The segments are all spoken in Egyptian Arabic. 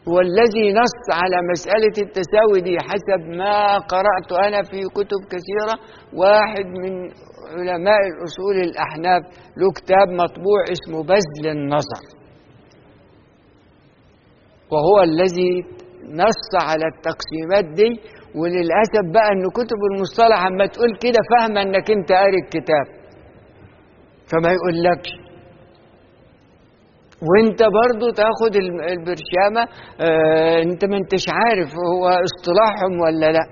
هو الذي نص على مسألة التساوي دي حسب ما قرأت أنا في كتب كثيرة واحد من علماء الأصول الأحناف له كتاب مطبوع اسمه بذل النظر وهو الذي نص على التقسيمات دي وللأسف بقى أن كتب المصطلح أما تقول كده فاهمة أنك أنت قاري الكتاب فما يقولكش وانت برضو تاخد البرشامة اه انت ما انتش عارف هو اصطلاحهم ولا لا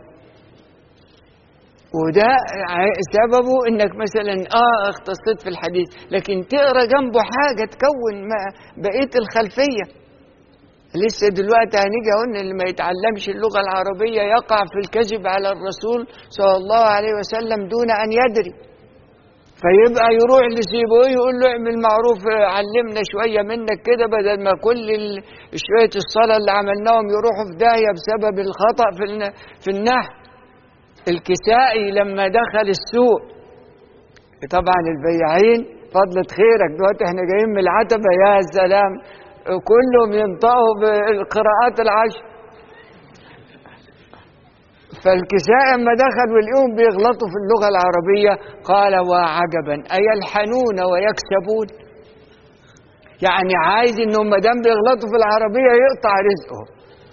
وده سببه انك مثلا اه اختصيت في الحديث لكن تقرا جنبه حاجه تكون بقيه الخلفيه لسه دلوقتي هنيجي قلنا اللي ما يتعلمش اللغه العربيه يقع في الكذب على الرسول صلى الله عليه وسلم دون ان يدري فيبقى يروح لسيبويه يقول له اعمل معروف علمنا شويه منك كده بدل ما كل شويه الصلاه اللي عملناهم يروحوا في داهيه بسبب الخطا في في النحو الكسائي لما دخل السوق طبعا البياعين فضلة خيرك دلوقتي احنا جايين من العتبة يا سلام كلهم ينطقوا بالقراءات العشر فالكسائي لما دخل واليوم بيغلطوا في اللغة العربية قال وعجبا أيلحنون ويكسبون يعني عايز انهم ما دام بيغلطوا في العربية يقطع رزقهم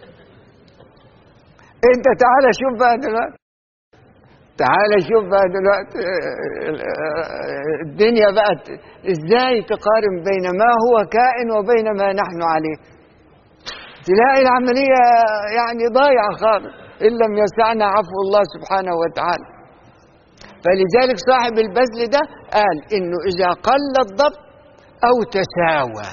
انت تعالى شوف بقى دلوقتي تعال شوف بقى دلوقتي الدنيا بقت ازاي تقارن بين ما هو كائن وبين ما نحن عليه تلاقي العملية يعني ضايعة خالص إن لم يسعنا عفو الله سبحانه وتعالى فلذلك صاحب البذل ده قال إنه إذا قل الضبط أو تساوى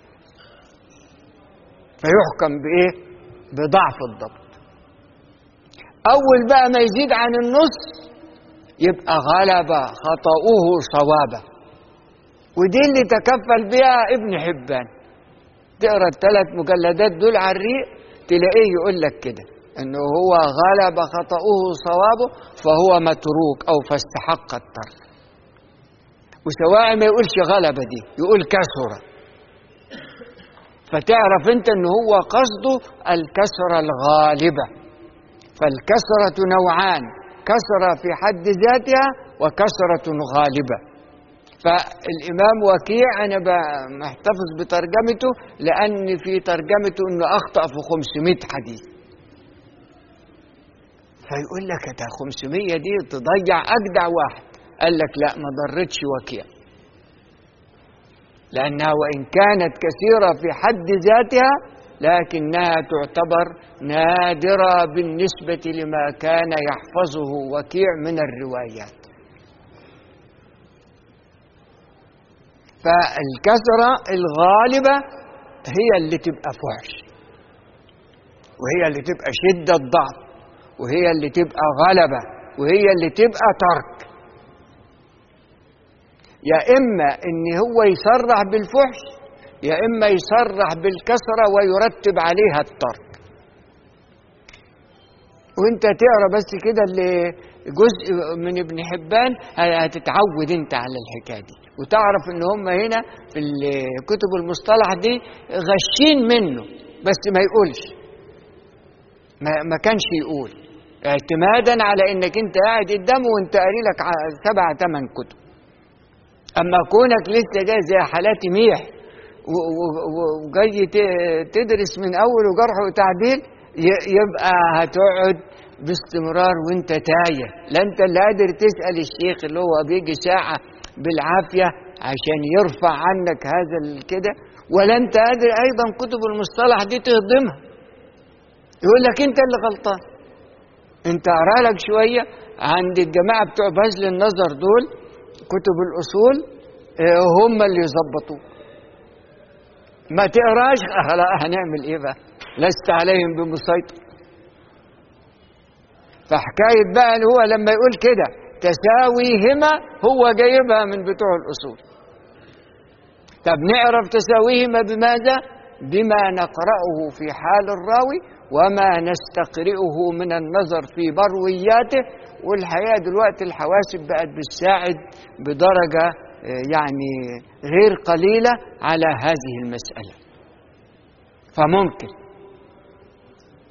فيحكم بإيه؟ بضعف الضبط أول بقى ما يزيد عن النص يبقى غلب خطأه صوابه ودي اللي تكفل بها ابن حبان تقرا الثلاث مجلدات دول على الريق تلاقيه يقول لك كده انه هو غلب خطأه صوابه فهو متروك او فاستحق الترك وسواء ما يقولش غلبة دي يقول كسرة فتعرف انت ان هو قصده الكسرة الغالبة فالكسرة نوعان كسرة في حد ذاتها وكسرة غالبة فالإمام وكيع أنا محتفظ بترجمته لأن في ترجمته أنه أخطأ في 500 حديث فيقول لك ده 500 دي تضيع أجدع واحد قال لك لا ما ضرتش وكيع لأنها وإن كانت كثيرة في حد ذاتها لكنها تعتبر نادرة بالنسبة لما كان يحفظه وكيع من الروايات فالكثرة الغالبة هي اللي تبقى فحش وهي اللي تبقى شدة ضعف وهي اللي تبقى غلبة وهي اللي تبقى ترك يا إما إن هو يصرح بالفحش يا إما يصرح بالكسرة ويرتب عليها الترك وانت تقرا بس كده اللي جزء من ابن حبان هتتعود انت على الحكايه دي وتعرف ان هم هنا في كتب المصطلح دي غشين منه بس ما يقولش ما, ما كانش يقول اعتمادا على انك انت قاعد قدامه وانت قاري لك سبع ثمان كتب اما كونك لسه جاي زي حالاتي ميح وجاي تدرس من اول وجرح وتعديل يبقى هتقعد باستمرار وانت تايه لا انت اللي قادر تسال الشيخ اللي هو بيجي ساعه بالعافيه عشان يرفع عنك هذا كده ولا انت قادر ايضا كتب المصطلح دي تهضمها يقول لك انت اللي غلطان انت اقرا لك شويه عند الجماعه بتوع بذل النظر دول كتب الاصول هم اللي يظبطوه ما تقراش لا هنعمل ايه بقى لست عليهم بمسيطر فحكاية بقى اللي هو لما يقول كده تساويهما هو جايبها من بتوع الأصول طب نعرف تساويهما بماذا بما نقرأه في حال الراوي وما نستقرئه من النظر في مروياته والحقيقة دلوقتي الحواسب بقت بتساعد بدرجة يعني غير قليلة على هذه المسألة فممكن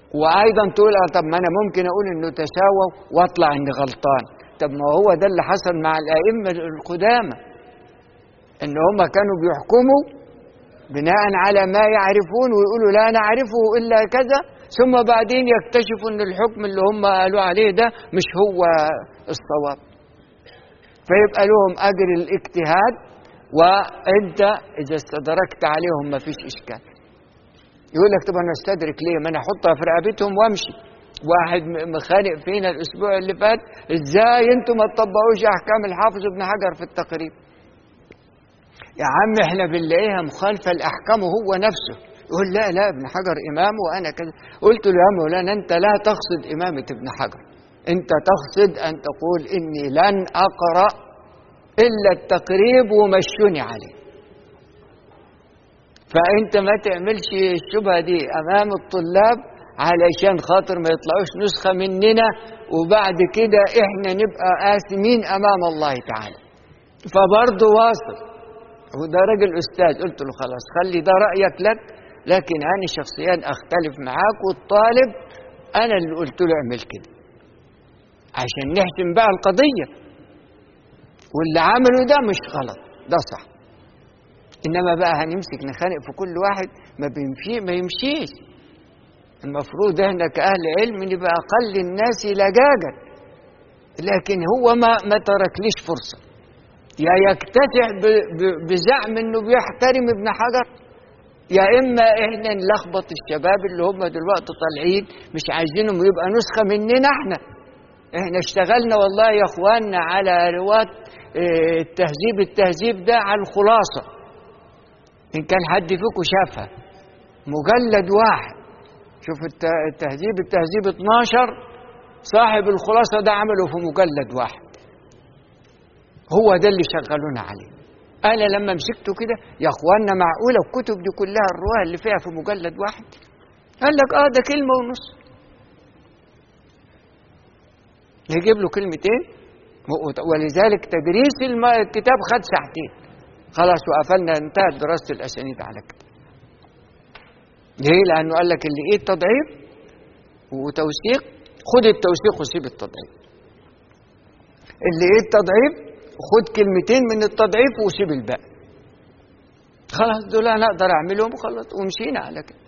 وايضا تقول آه طب ما انا ممكن اقول انه تساوى واطلع اني غلطان طب ما هو ده اللي حصل مع الائمه القدامى ان هم كانوا بيحكموا بناء على ما يعرفون ويقولوا لا نعرفه الا كذا ثم بعدين يكتشفوا ان الحكم اللي هم قالوا عليه ده مش هو الصواب فيبقى لهم اجر الاجتهاد وانت اذا استدركت عليهم ما فيش اشكال يقول لك طب انا استدرك ليه ما انا احطها في رقبتهم وامشي واحد مخانق فينا الاسبوع اللي فات ازاي انتم ما تطبقوش احكام الحافظ ابن حجر في التقريب يا عم احنا بنلاقيها مخالفه لاحكامه هو نفسه يقول لا لا ابن حجر امام وانا كذا قلت له يا مولانا انت لا تقصد امامه ابن حجر انت تقصد ان تقول اني لن اقرا الا التقريب ومشوني عليه فانت ما تعملش الشبهه دي امام الطلاب علشان خاطر ما يطلعوش نسخه مننا وبعد كده احنا نبقى آثمين امام الله تعالى فبرضه واصل وده راجل استاذ قلت له خلاص خلي ده رايك لك لكن انا شخصيا اختلف معاك والطالب انا اللي قلت له اعمل كده عشان نحسم بقى القضيه واللي عمله ده مش غلط ده صح انما بقى هنمسك نخانق في كل واحد ما بيمشي ما يمشيش المفروض احنا كاهل علم نبقى اقل الناس لجاجا لكن هو ما ما تركليش فرصه يا يكتسع بزعم انه بيحترم ابن حجر يا اما احنا نلخبط الشباب اللي هم دلوقتي طالعين مش عايزينهم يبقى نسخه مننا احنا احنا اشتغلنا والله يا اخواننا على رواه التهذيب التهذيب ده على الخلاصه ان كان حد فيكم شافها مجلد واحد شوف التهذيب التهذيب 12 صاحب الخلاصه ده عمله في مجلد واحد هو ده اللي شغلونا عليه انا لما مسكته كده يا اخوانا معقوله الكتب دي كلها الرواه اللي فيها في مجلد واحد قال لك اه ده كلمه ونص يجيب له كلمتين ولذلك تدريس الكتاب خد ساعتين خلاص وقفلنا انتهت دراسه الاسانيد على كده ليه لانه قال لك اللي ايه التضعيف وتوثيق خد التوثيق وسيب التضعيف اللي ايه التضعيف خد كلمتين من التضعيف وسيب الباقي خلاص دول انا اقدر اعملهم وخلاص ومشينا على كده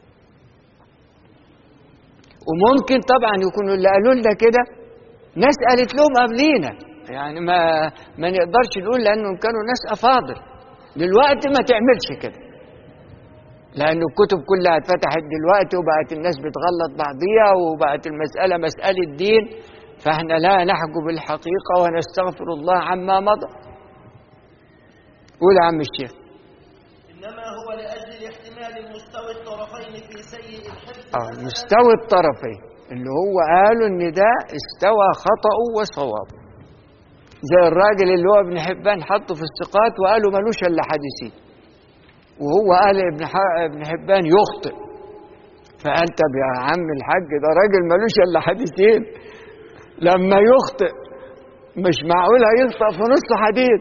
وممكن طبعا يكونوا اللي قالوا لنا كده ناس قالت لهم قبلينا يعني ما ما نقدرش نقول لانهم كانوا ناس افاضل دلوقتي ما تعملش كده لأن الكتب كلها اتفتحت دلوقتي وبقت الناس بتغلط بعضيها وبقت المسألة مسألة دين فاحنا لا نحجب الحقيقة ونستغفر الله عما مضى قول يا عم الشيخ إنما هو لأجل احتمال مستوى الطرفين في سيء الحفظ اه مستوى الطرفين اللي هو قالوا ان ده استوى خطأ وصواب زي الراجل اللي هو ابن حبان حطه في الثقات وقالوا ملوش الا حديثين وهو قال ابن ابن حبان يخطئ فانت يا عم الحاج ده راجل ملوش الا حديثين لما يخطئ مش معقول هيخطئ في نص حديث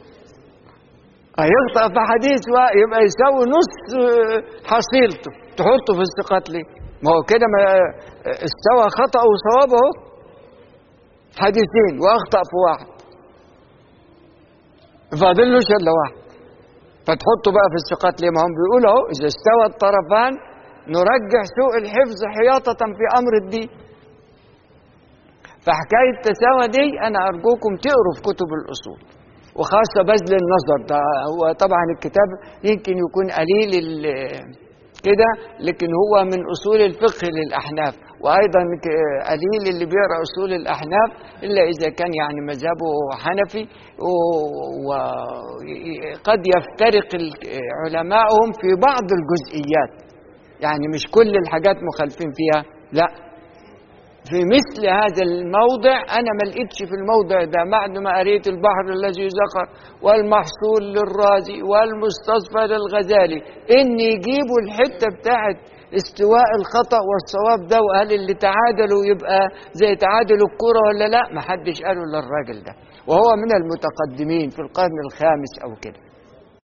هيخطئ في حديث يبقى يساوي نص حصيلته تحطه في الثقات ليه؟ ما هو كده ما استوى خطأ وصواب اهو حديثين واخطأ في واحد فاضلوش الا واحد فتحطه بقى في الثقات ليه ما هم بيقولوا اهو اذا استوى الطرفان نرجح سوء الحفظ حياطة في امر الدين فحكاية التساوى دي انا ارجوكم تقروا في كتب الاصول وخاصة بذل النظر ده هو طبعا الكتاب يمكن يكون قليل كده لكن هو من اصول الفقه للاحناف وايضا قليل اللي بيقرا اصول الاحناف الا اذا كان يعني مذهبه حنفي وقد يفترق علماؤهم في بعض الجزئيات يعني مش كل الحاجات مخالفين فيها لا في مثل هذا الموضع انا ما لقيتش في الموضع ده بعد ما قريت البحر الذي ذكر والمحصول للرازي والمستصفى للغزالي ان يجيبوا الحته بتاعت استواء الخطا والصواب ده وقال اللي تعادلوا يبقى زي تعادل الكره ولا لا ما حدش قاله الا الراجل ده وهو من المتقدمين في القرن الخامس او كده